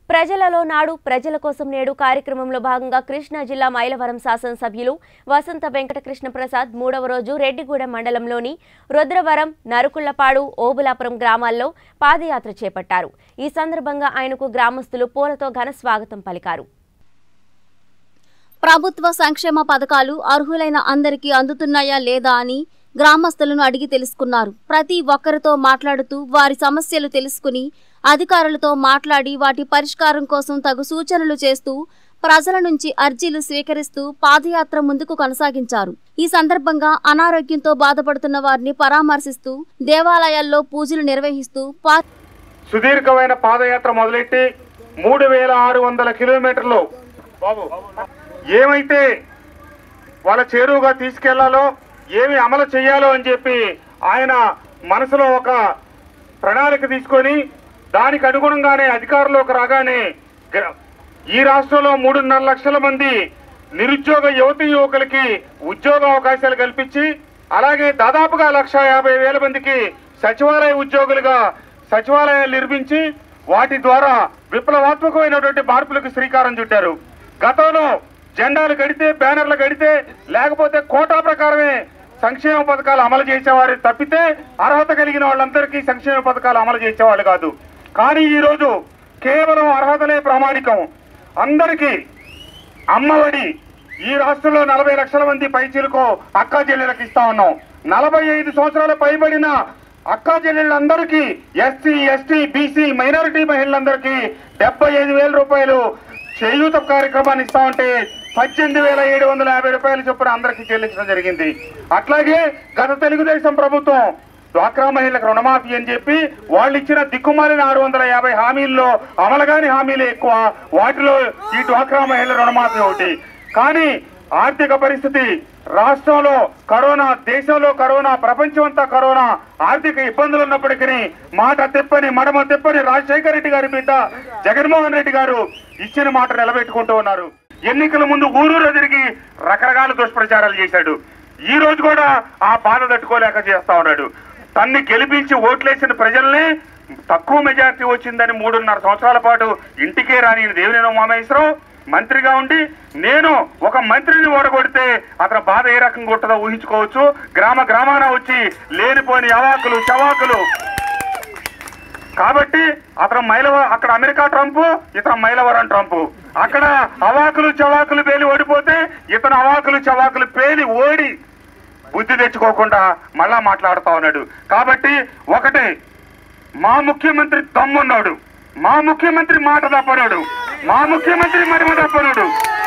ప్రజలలో నాడు ప్రజల కోసం నేడు కార్యక్రమంలో భాగంగా కృష్ణా జిల్లా మైలవరం శాసనసభ్యులు వసంత వెంకటకృష్ణ ప్రసాద్ మూడవ రోజు రెడ్డిగూడెం మండలంలోని రుద్రవరం నరుకుళ్లపాడు ఓబులాపురం గ్రామాల్లో పాదయాత్ర చేపట్టారు ఈ సందర్భంగా ఆయనకు గ్రామస్తులు పూలతో ఘన స్వాగతం పలికారు ప్రభుత్వ సంక్షేమ పథకాలు అర్హులైన అందరికీ అందుతున్నాయా లేదా అని గ్రామస్తులను అడిగి తెలుసుకున్నారు ప్రతి ఒక్కరితో మాట్లాడుతూ వారి సమస్యలు తెలుసుకుని అధికారులతో మాట్లాడి వాటి పరిష్కారం కోసం తగు సూచనలు చేస్తూ ప్రజల నుంచి అర్జీలు స్వీకరిస్తూ పాదయాత్ర ముందుకు కొనసాగించారు ఈ సందర్భంగా అనారోగ్యంతో బాధపడుతున్న వారిని పరామర్శిస్తూ దేవాలయాల్లో పూజలు నిర్వహిస్తూ పా సుదీర్ఘమైన పాదయాత్ర మొదలెట్టి మూడు వేల ఆరు వందల కిలోమీటర్లు బాబు ఏమైతే వాళ్ళ చేరువుగా తీసుకెళ్లాలో ఏమి అమలు చేయాలో అని చెప్పి ఆయన మనసులో ఒక ప్రణాళిక తీసుకొని దానికి అనుగుణంగానే అధికారంలోకి రాగానే గ్ర- ఈ రాష్ట్రంలో మూడున్నర లక్షల మంది నిరుద్యోగ యువతి యువకులకి ఉద్యోగ అవకాశాలు కల్పించి అలాగే దాదాపుగా లక్ష యాభై వేల మందికి సచివాలయ ఉద్యోగులుగా సచివాలయాలు నిర్మించి వాటి ద్వారా విప్లవాత్మకమైనటువంటి మార్పులకు శ్రీకారం చుట్టారు గతంలో జెండాలు గడితే బ్యానర్లు గడితే లేకపోతే కోటా ప్రకారమే సంక్షేమ పథకాలు అమలు చేసేవారు తప్పితే అర్హత కలిగిన వాళ్ళందరికీ సంక్షేమ పథకాలు అమలు చేసేవాళ్ళు కాదు కానీ ఈ రోజు కేవలం అర్హతలే ప్రామాణికం అందరికీ అమ్మఒడి ఈ రాష్ట్రంలో నలభై లక్షల మంది పైచీలకు అక్కా చెల్లెలకు ఇస్తా ఉన్నాం నలభై ఐదు సంవత్సరాల పైబడిన అక్కా చెల్లెళ్ళందరికీ ఎస్సీ ఎస్టీ బీసీ మైనారిటీ మహిళలందరికీ డెబ్బై ఐదు వేల రూపాయలు చేయూత కార్యక్రమాన్ని ఇస్తా ఉంటే పద్దెనిమిది వేల ఏడు వందల యాభై రూపాయల చొప్పున అందరికీ చెల్లించడం జరిగింది అట్లాగే గత తెలుగుదేశం ప్రభుత్వం డ్వాక్రా మహిళలకు రుణమాఫీ అని చెప్పి వాళ్ళు ఇచ్చిన దిక్కుమాలిన ఆరు వందల యాభై హామీల్లో అమలు కాని హామీలు ఎక్కువ వాటిలో ఈ డ్వాక్రా మహిళల రుణమాఫీ ఒకటి కానీ ఆర్థిక పరిస్థితి రాష్ట్రంలో కరోనా దేశంలో కరోనా ప్రపంచం అంతా కరోనా ఆర్థిక ఇబ్బందులు ఉన్నప్పటికీ మాట తిప్పని మడమ తిప్పని రాజశేఖర రెడ్డి గారి బిడ్డ జగన్మోహన్ రెడ్డి గారు ఇచ్చిన మాట నిలబెట్టుకుంటూ ఉన్నారు ఎన్నికల ముందు ఊరూరు తిరిగి రకరకాల దుష్ప్రచారాలు చేశాడు ఈ రోజు కూడా ఆ బాధ తట్టుకోలేక చేస్తా ఉన్నాడు తన్ని గెలిపించి ఓట్లేసిన ప్రజల్ని తక్కువ మెజారిటీ వచ్చిందని మూడున్నర సంవత్సరాల పాటు ఇంటికే రాని దేవినేని ఉమామహేశ్వరరావు మంత్రిగా ఉండి నేను ఒక మంత్రిని ఓడగొడితే అతని బాధ ఏ రకంగా ఉంటుందో ఊహించుకోవచ్చు గ్రామ గ్రామాన వచ్చి లేనిపోని అవాకులు చవాకులు కాబట్టి అతను మైలవ అక్కడ అమెరికా ట్రంప్ ఇతను మైలవరం ట్రంప్ అక్కడ అవాకులు చవాకులు పేలి ఓడిపోతే ఇతను అవాకులు చవాకులు పేలి ఓడి బుద్ధి తెచ్చుకోకుండా మళ్ళా మాట్లాడుతా ఉన్నాడు కాబట్టి ఒకటి మా ముఖ్యమంత్రి దమ్మున్నాడు మా ముఖ్యమంత్రి మాట తప్పనాడు మా ముఖ్యమంత్రి మరిమ తప్పనాడు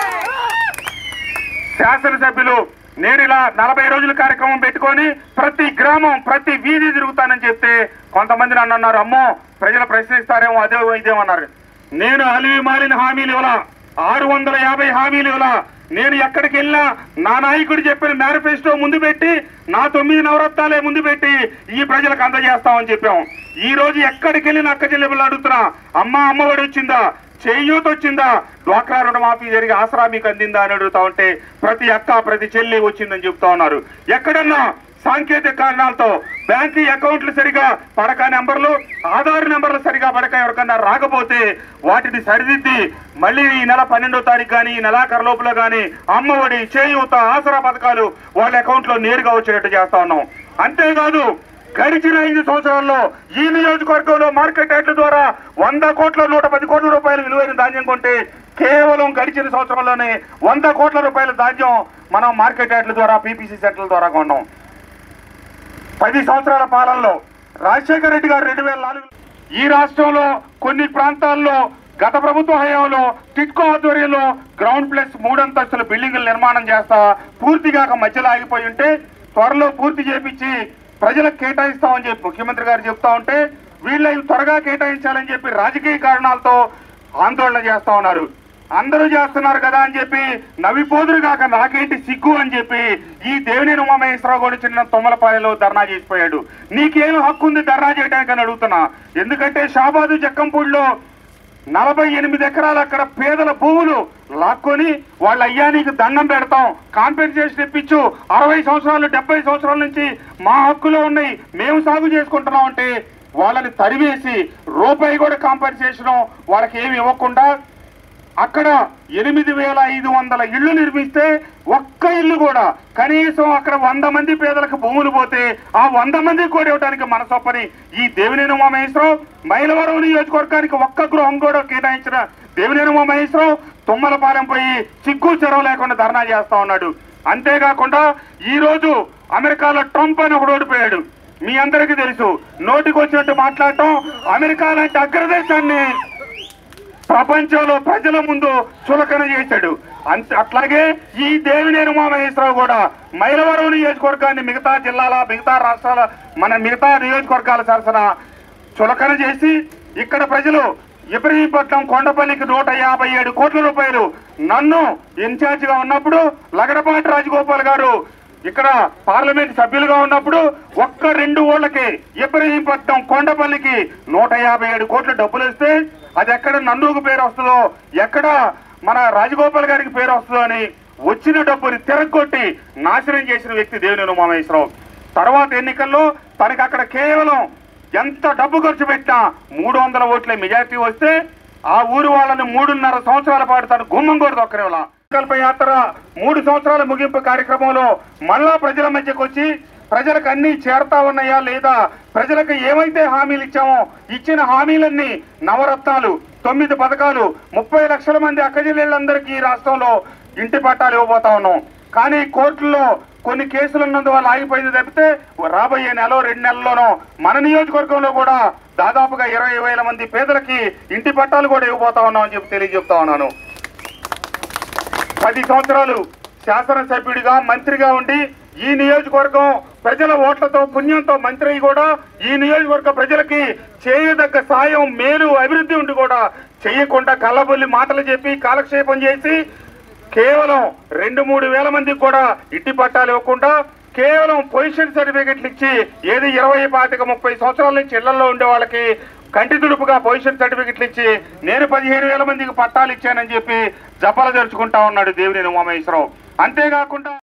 శాసనసభ్యులు నేను ఇలా నలభై రోజుల కార్యక్రమం పెట్టుకొని ప్రతి గ్రామం ప్రతి వీధి తిరుగుతానని చెప్తే కొంతమంది నన్ను అన్నారు అమ్మో ప్రజలు ప్రశ్నిస్తారేమో అదే ఇదేమన్నారు నేను అలివి మాలిన హామీలు ఇవ్వలా ఆరు వందల యాభై హామీలు ఇవ్వలా నేను ఎక్కడికి వెళ్ళినా నా నాయకుడు చెప్పిన మేనిఫెస్టో ముందు పెట్టి నా తొమ్మిది నవరత్నాలే ముందు పెట్టి ఈ ప్రజలకు అందజేస్తామని చెప్పాం ఈ రోజు ఎక్కడికి వెళ్ళిన అక్క చెల్లెలు అడుగుతున్నా అమ్మ అమ్మఒడి వచ్చిందా చేయూత వచ్చిందా డ్వాక్రా రుణమాఫీ జరిగి ఆసరా మీకు అందిందా అని అడుగుతా ఉంటే ప్రతి అక్క ప్రతి చెల్లి వచ్చిందని చెప్తా ఉన్నారు ఎక్కడన్నా సాంకేతిక కారణాలతో బ్యాంక్ అకౌంట్లు సరిగా పడక నెంబర్లు ఆధార్ నెంబర్లు సరిగా పడక ఎవరికన్నా రాకపోతే వాటిని సరిదిద్ది మళ్ళీ ఈ నెల పన్నెండో తారీఖు కానీ ఈ నెలాఖరు లోపల కానీ అమ్మఒడి చేయూత ఆసరా పథకాలు వాళ్ళ అకౌంట్ లో నేరుగా వచ్చేటట్టు చేస్తా ఉన్నాం అంతేకాదు గడిచిన ఐదు సంవత్సరాల్లో ఈ నియోజకవర్గంలో మార్కెట్ యార్డ్ల ద్వారా వంద కోట్ల నూట పది కోట్ల రూపాయల విలువైన ధాన్యం కొంటే కేవలం గడిచిన సంవత్సరంలోనే వంద కోట్ల రూపాయల ధాన్యం మనం మార్కెట్ యార్డ్ల ద్వారా పీపీసీ సెంటర్ల ద్వారా కొన్నాం పది సంవత్సరాల పాలనలో రాజశేఖర రెడ్డి గారు రెండు వేల నాలుగు ఈ రాష్ట్రంలో కొన్ని ప్రాంతాల్లో గత ప్రభుత్వ హయాంలో టిట్కో ఆధ్వర్యంలో గ్రౌండ్ ప్లస్ మూడంతస్తుల బిల్డింగులు నిర్మాణం చేస్తా పూర్తిగా మధ్యలో ఆగిపోయి ఉంటే త్వరలో పూర్తి చేపించి ప్రజలకు కేటాయిస్తామని చెప్పి ముఖ్యమంత్రి గారు చెప్తా ఉంటే వీళ్ళ త్వరగా కేటాయించాలని చెప్పి రాజకీయ కారణాలతో ఆందోళన చేస్తా ఉన్నారు అందరూ చేస్తున్నారు కదా అని చెప్పి నవ్విపోదురు కాక నాకేంటి సిగ్గు అని చెప్పి ఈ దేవినేని ఉమామహేశ్వరరావు కూడా చిన్న తొమ్మలపాయలో ధర్నా చేసిపోయాడు నీకేం హక్కు ఉంది ధర్నా చేయడానికి అని అడుగుతున్నా ఎందుకంటే షాబాదు జక్కంపూడిలో నలభై ఎనిమిది ఎకరాలు అక్కడ పేదల భూములు లాక్కొని వాళ్ళ అయ్యా నీకు దండం పెడతాం కాంపెన్సేషన్ ఇప్పించు అరవై సంవత్సరాలు డెబ్బై సంవత్సరాల నుంచి మా హక్కులో ఉన్నాయి మేము సాగు చేసుకుంటున్నాం అంటే వాళ్ళని తరివేసి రూపాయి కూడా కాంపన్సేషన్ వాళ్ళకి ఏమి ఇవ్వకుండా అక్కడ ఎనిమిది వేల ఐదు వందల ఇళ్లు నిర్మిస్తే ఒక్క ఇల్లు కూడా కనీసం అక్కడ వంద మంది పేదలకు భూములు పోతే ఆ వంద మందికి కూడా ఇవ్వడానికి మనసొప్పని ఈ దేవినేని ఉమామహేశ్వరరావు మైలవరం నియోజకవర్గానికి ఒక్క గృహం కూడా కేటాయించిన దేవినేని ఉమామహేశ్వరరావు తుమ్మలపాలెం పోయి చిక్కు చెరవ లేకుండా ధర్నా చేస్తా ఉన్నాడు అంతేకాకుండా ఈ రోజు అమెరికాలో ట్రంప్ అని ఒకడు ఓడిపోయాడు మీ అందరికీ తెలుసు నోటికి వచ్చినట్టు మాట్లాడటం అమెరికా లాంటి అగ్రదేశాన్ని ప్రపంచంలో ప్రజల ముందు చులకన చేశాడు అంత అట్లాగే ఈ దేవినేని ఉమామహేశ్వరరావు కూడా మైలవరం నియోజకవర్గాన్ని మిగతా జిల్లాల మిగతా రాష్ట్రాల మన మిగతా నియోజకవర్గాల సరసన చులకన చేసి ఇక్కడ ప్రజలు ఇబ్రహీంపట్నం కొండపల్లికి నూట యాభై ఏడు కోట్ల రూపాయలు నన్ను ఇన్ఛార్జ్ గా ఉన్నప్పుడు లగడపాటి రాజగోపాల్ గారు ఇక్కడ పార్లమెంట్ సభ్యులుగా ఉన్నప్పుడు ఒక్క రెండు ఓళ్ళకి ఇబ్రహీంపట్నం కొండపల్లికి నూట యాభై ఏడు కోట్ల డబ్బులు ఇస్తే అది ఎక్కడ నందుకు పేరు వస్తుందో ఎక్కడ మన రాజగోపాల్ గారికి పేరు వస్తుందో అని వచ్చిన డబ్బుని తిరగొట్టి నాశనం చేసిన వ్యక్తి దేవినేని ఉమామహేశ్వరరావు తర్వాత ఎన్నికల్లో తనకి అక్కడ కేవలం ఎంత డబ్బు ఖర్చు పెట్టినా మూడు వందల ఓట్ల మెజార్టీ వస్తే ఆ ఊరు వాళ్ళని మూడున్నర సంవత్సరాల పాటు తను గుమ్మం కూడా దొక్కరేవలా సంకల్ప యాత్ర మూడు సంవత్సరాల ముగింపు కార్యక్రమంలో మళ్ళా ప్రజల మధ్యకు వచ్చి ప్రజలకు అన్ని చేరతా ఉన్నాయా లేదా ప్రజలకు ఏమైతే హామీలు ఇచ్చామో ఇచ్చిన హామీలన్నీ నవరత్నాలు తొమ్మిది పథకాలు ముప్పై లక్షల మంది అక్కజిల్లెళ్ళందరికీ ఈ రాష్ట్రంలో ఇంటి పట్టాలు ఇవ్వబోతా ఉన్నాం కానీ కోర్టుల్లో కొన్ని కేసులు ఉన్నందువల్ల ఆగిపోయింది తప్పితే రాబోయే నెల రెండు నెలల్లోనో మన నియోజకవర్గంలో కూడా దాదాపుగా ఇరవై వేల మంది పేదలకి ఇంటి పట్టాలు కూడా ఇవ్వబోతా ఉన్నాం అని చెప్పి తెలియజెప్తా ఉన్నాను పది సంవత్సరాలు శాసనసభ్యుడిగా మంత్రిగా ఉండి ఈ నియోజకవర్గం ప్రజల ఓట్లతో పుణ్యంతో మంత్రి అయి కూడా ఈ నియోజకవర్గ ప్రజలకి చేయదగ్గ సాయం మేలు అభివృద్ధి ఉండి కూడా చేయకుండా కళ్ళబొల్లి మాటలు చెప్పి కాలక్షేపం చేసి కేవలం రెండు మూడు వేల మందికి కూడా ఇంటి పట్టాలు ఇవ్వకుండా కేవలం పొజిషన్ సర్టిఫికెట్లు ఇచ్చి ఏది ఇరవై పాతిక ముప్పై సంవత్సరాల నుంచి ఇళ్లలో ఉండే వాళ్ళకి కంటి తుడుపుగా పొజిషన్ సర్టిఫికెట్లు ఇచ్చి నేను పదిహేను వేల మందికి పట్టాలు ఇచ్చానని చెప్పి జపాలు జరుచుకుంటా ఉన్నాడు దేవినేని ఉమామహేశ్వరరావు అంతేకాకుండా